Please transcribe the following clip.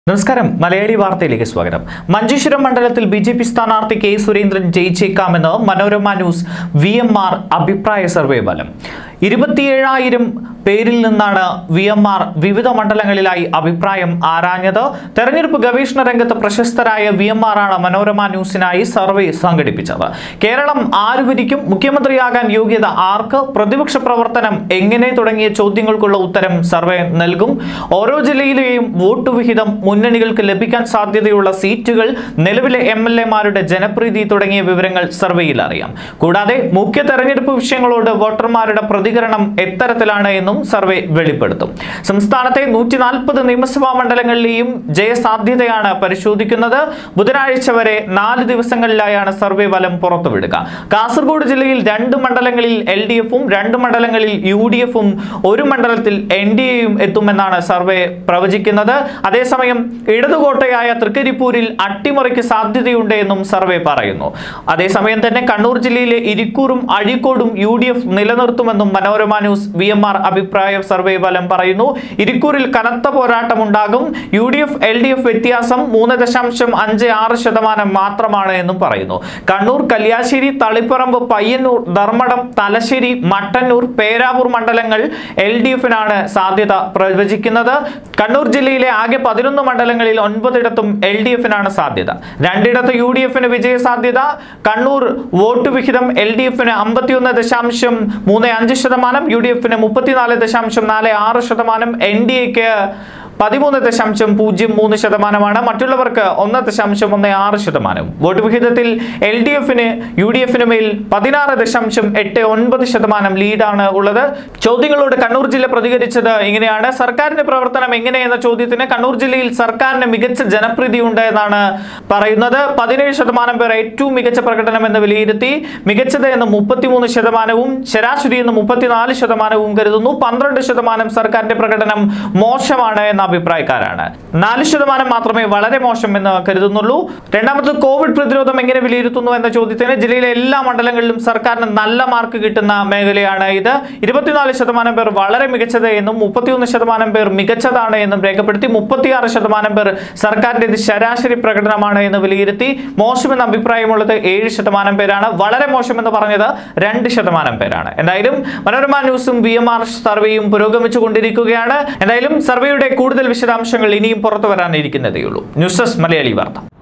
നമസ്കാരം മലയാളി വാർത്തയിലേക്ക് സ്വാഗതം മഞ്ചേശ്വരം മണ്ഡലത്തിൽ ബി ജെ പി സ്ഥാനാർത്ഥി കെ സുരേന്ദ്രൻ ജയിച്ചേക്കാമെന്ന് Manorama news V M R അഭിപ്രായ സർവേ ഫലം ഇരുപത്തിയേഴായിരം പേരിൽ നിന്നാണ് വി എം ആർ വിവിധ മണ്ഡലങ്ങളിലായി അഭിപ്രായം ആരാഞ്ഞത് തെരഞ്ഞെടുപ്പ് ഗവേഷണ രംഗത്ത് പ്രശസ്തരായ വി എം ആർ ആണ് മനോരമ ന്യൂസിനായി സർവേ സംഘടിപ്പിച്ചത് കേരളം ആര് ഭരിക്കും മുഖ്യമന്ത്രിയാകാൻ യോഗ്യത ആർക്ക് പ്രതിപക്ഷ പ്രവർത്തനം എങ്ങനെ തുടങ്ങിയ ചോദ്യങ്ങൾക്കുള്ള ഉത്തരം സർവേ നൽകും ഓരോ ജില്ലയിലെയും വോട്ട് വിഹിതം മുന്നണികൾക്ക് ലഭിക്കാൻ സാധ്യതയുള്ള സീറ്റുകൾ നിലവിലെ എം എൽ എമാരുടെ ജനപ്രീതി തുടങ്ങിയ വിവരങ്ങൾ സർവേയിൽ അറിയാം കൂടാതെ മുഖ്യ തെരഞ്ഞെടുപ്പ് വിഷയങ്ങളോട് വോട്ടർമാരുടെ പ്രതികരണം എത്തരത്തിലാണ് എന്നും സർവേ വെളിപ്പെടുത്തും സംസ്ഥാനത്തെ നൂറ്റി നാൽപ്പത് നിയമസഭാ മണ്ഡലങ്ങളിലെയും ജയസാധ്യതയാണ് പരിശോധിക്കുന്നത് ബുധനാഴ്ച വരെ നാല് ദിവസങ്ങളിലായാണ് സർവേ ഫലം പുറത്തുവിടുക കാസർഗോഡ് ജില്ലയിൽ രണ്ട് മണ്ഡലങ്ങളിൽ എൽ ഡി എഫും രണ്ട് മണ്ഡലങ്ങളിൽ യു ഡി എഫും ഒരു മണ്ഡലത്തിൽ എൻ ഡി എയും എത്തുമെന്നാണ് സർവേ പ്രവചിക്കുന്നത് അതേസമയം ഇടതുകോട്ടയായ തൃക്കരിപ്പൂരിൽ അട്ടിമറിക്ക് സാധ്യതയുണ്ട് എന്നും സർവേ പറയുന്നു അതേസമയം തന്നെ കണ്ണൂർ ജില്ലയിലെ ഇരിക്കൂറും അഴീക്കോടും യു ഡി എഫ് നിലനിർത്തുമെന്നും Manorama news V M R അഭിപ്രായ സർവേ ഫലം പറയുന്നു ഇരിക്കൂറിൽ കനത്ത പോരാട്ടമുണ്ടാകും U D F L D F വ്യത്യാസം മൂന്ന് ദശാംശം അഞ്ച് ആറ് ശതമാനം മാത്രമാണ് എന്നും പറയുന്നു കണ്ണൂർ കല്യാശ്ശേരി തളിപ്പറമ്പ് പയ്യന്നൂർ ധർമ്മടം തലശ്ശേരി മട്ടന്നൂർ പേരാവൂർ മണ്ഡലങ്ങൾ എൽ ഡി എഫിനാണ് സാധ്യത പ്രവചിക്കുന്നത് കണ്ണൂർ ജില്ലയിലെ ആകെ പതിനൊന്ന് മണ്ഡലങ്ങളിൽ ഒൻപതിടത്തും എൽ ഡി എഫിനാണ് സാധ്യത രണ്ടിടത്ത് യു ഡി എഫിന് വിജയ സാധ്യത കണ്ണൂർ വോട്ട് വിഹിതം എൽ ഡി എഫിന് അമ്പത്തിയൊന്ന് ദശാംശം മൂന്ന് അഞ്ച് ശതമാനം യു ഡി എഫിന് മുപ്പത്തിനാല് ദശാംശം നാല് ആറ് ശതമാനം എൻ ഡി എക്ക് പതിമൂന്ന് ദശാംശം പൂജ്യം മൂന്ന് ശതമാനമാണ് മറ്റുള്ളവർക്ക് ഒന്ന് ദശാംശം ഒന്ന് ആറ് ശതമാനം വോട്ട് വിഹിതത്തിൽ എൽ ഡി എഫിന് യു ഡി എഫിന് മേൽ പതിനാറ് ദശാംശം എട്ട് ഒൻപത് ശതമാനം ലീഡാണ് ഉള്ളത് ചോദ്യങ്ങളോട് കണ്ണൂർ ജില്ല പ്രതികരിച്ചത് ഇങ്ങനെയാണ് സർക്കാരിന്റെ പ്രവർത്തനം എങ്ങനെയെന്ന ചോദ്യത്തിന് കണ്ണൂർ ജില്ലയിൽ സർക്കാരിന് മികച്ച ജനപ്രീതി ഉണ്ട് എന്നാണ് പറയുന്നത് പതിനേഴ് ശതമാനം പേർ ഏറ്റവും മികച്ച പ്രകടനം എന്ന് വിലയിരുത്തി മികച്ചത് എന്ന് മുപ്പത്തിമൂന്ന് ശതമാനവും ശരാശരി എന്ന് മുപ്പത്തിനാല് ശതമാനവും കരുതുന്നു പന്ത്രണ്ട് ശതമാനം സർക്കാരിന്റെ പ്രകടനം മോശമാണ് എന്ന അഭിപ്രായക്കാരാണ് നാല് ശതമാനം മാത്രമേ വളരെ മോശം എന്ന് കരുതുന്നുള്ളൂ രണ്ടാമത് കോവിഡ് പ്രതിരോധം എങ്ങനെ വിലയിരുത്തുന്നു എന്ന ചോദ്യത്തിന് ജില്ലയിലെ എല്ലാ മണ്ഡലങ്ങളിലും സർക്കാരിന് നല്ല മാർക്ക് കിട്ടുന്ന മേഖലയാണ് ഇത് ഇരുപത്തിനാല് ശതമാനം പേർ വളരെ മികച്ചത് എന്നും മുപ്പത്തിയൊന്ന് ശതമാനം പേർ മികച്ചതാണ് എന്നും രേഖപ്പെടുത്തി മുപ്പത്തിയാറ് ശതമാനം പേർ സർക്കാരിന്റെ ഇത് ശരാശരി പ്രകടനമാണ് എന്ന് വിലയിരുത്തി മോശമെന്ന അഭിപ്രായമുള്ളത് ഏഴ് ശതമാനം പേരാണ് വളരെ മോശമെന്ന് പറഞ്ഞത് രണ്ട് ശതമാനം പേരാണ് എന്തായാലും മനോരമ ന്യൂസും വി എം ആർ സർവേയും പുരോഗമിച്ചു കൊണ്ടിരിക്കുകയാണ് എന്തായാലും സർവേയുടെ കൂടുതൽ വിശദാംശങ്ങൾ ഇനിയും പുറത്തു വരാനിരിക്കുന്നതേയുള്ളൂ ന്യൂസ് ഡെസ്ക് മലയാളി വാർത്ത